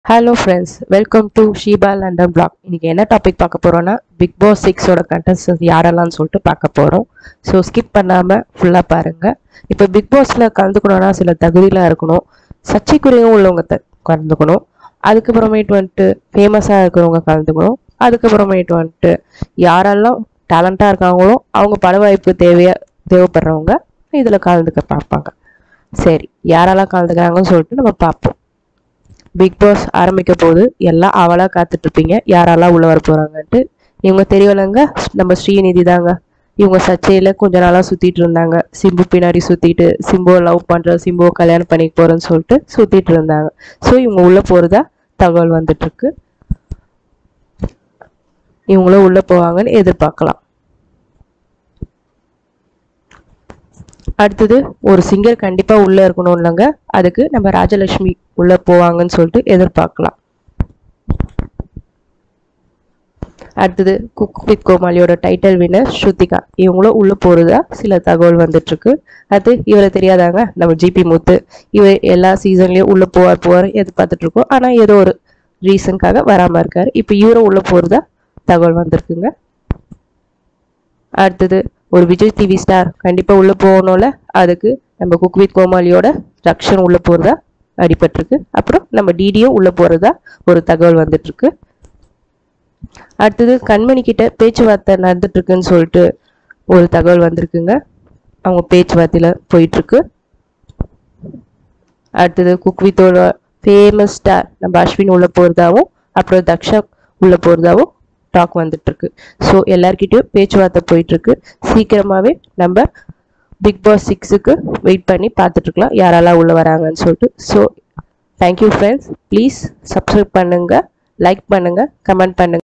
hello friends welcome to Sheeba London blog இன்னைக்கு என்ன topic பார்க்க போறோம்னா பிக் பாஸ் சிக்ஸோட கண்டஸ்டன்ஸ் யாரெல்லாம்னு சொல்லிட்டு பார்க்க போகிறோம் ஸோ ஸ்கிப் பண்ணாமல் ஃபுல்லாக பாருங்க இப்போ பிக் பாஸில் கலந்துக்கணும்னா சில தகுதியெலாம் இருக்கணும் சர்ச்சைக்குரியவும் உள்ளவங்க த கலந்துக்கணும் அதுக்கப்புறமேட்டு வந்துட்டு ஃபேமஸாக இருக்கிறவங்க கலந்துக்கணும் அதுக்கப்புறமேட்டு வந்துட்டு யாரெல்லாம் டேலண்ட்டாக இருக்காங்களோ அவங்க பட வாய்ப்பு தேவையா தேவைப்படுறவங்க இதில் கலந்துக்க பார்ப்பாங்க சரி யாரெல்லாம் கலந்துக்கிறாங்கன்னு சொல்லிட்டு நம்ம பார்ப்போம் பிக் பாஸ் ஆரம்பிக்க போது எல்லாம் அவளா காத்துட்டு இருப்பீங்க யாரெல்லாம் உள்ள வர போறாங்கன்ட்டு இவங்க தெரியலங்க நம்ம ஸ்ரீநிதி தாங்க இவங்க சர்ச்சையில கொஞ்ச நாளா சுத்திட்டு இருந்தாங்க சிம்பு பின்னாடி சுத்திட்டு சிம்புவை லவ் பண்ற சிம்புவை கல்யாணம் பண்ணிக்க போறேன்னு சொல்லிட்டு சுத்திட்டு இருந்தாங்க ஸோ இவங்க உள்ள போறதா தகவல் வந்துட்டு இருக்கு இவங்களும் உள்ள போவாங்கன்னு எதிர்பார்க்கலாம் அடுத்தது ஒரு சிங்கர் கண்டிப்பா உள்ள இருக்கணும் இல்லைங்க அதுக்கு நம்ம ராஜலட்சுமி உள்ள போவாங்கன்னு சொல்லிட்டு எதிர்பார்க்கலாம் அடுத்தது குக் வித் கோமாளியோட டைட்டில் வின்னர் ஸ்ருதிகா இவங்களும் உள்ள போறதா சில தகவல் வந்துட்டு இருக்கு அது இவரை தெரியாதாங்க நம்ம ஜிபி முத்து இவர் எல்லா சீசன்லயும் உள்ள போவார் போவார் எதிர்பார்த்துட்டு இருக்கோம் ஆனா ஏதோ ஒரு ரீசனுக்காக வராம இருக்காரு இப்போ இவரும் உள்ள போறதா தகவல் வந்திருக்குங்க அடுத்தது ஒரு விஜய் டிவி ஸ்டார் கண்டிப்பா உள்ள போகணும்ல அதுக்கு நம்ம குக் வித் கோமாளியோட ரக்ஷன் உள்ள போறதா அடிபட்டிருக்கு அப்புறம் நம்ம டிடியும் உள்ள போறதா ஒரு தகவல் வந்துட்டு இருக்கு அடுத்தது கண்மணி கிட்ட பேச்சுவார்த்தை நடந்துட்டு இருக்குன்னு சொல்லிட்டு ஒரு தகவல் வந்திருக்குங்க அவங்க பேச்சுவார்த்தையில போயிட்டு இருக்கு அடுத்தது குக் வித்தோட ஃபேமஸ் ஸ்டார் நம்ம அஸ்வின் உள்ள போறதாவும் அப்புறம் தக்ஷா உள்ள போறதாவும் டாக் வந்துட்டு இருக்கு ஸோ எல்லார்கிட்டயும் பேச்சுவார்த்தை போயிட்டு இருக்கு சீக்கிரமாவே நம்ம பிக் பாஸ் சிக்ஸுக்கு வெயிட் பண்ணி பார்த்துட்டு இருக்கலாம் யாரெல்லாம் உள்ள வராங்கன்னு சொல்லிட்டு so thank you friends please subscribe பண்ணுங்க லைக் பண்ணுங்க கமெண்ட் பண்ணுங்க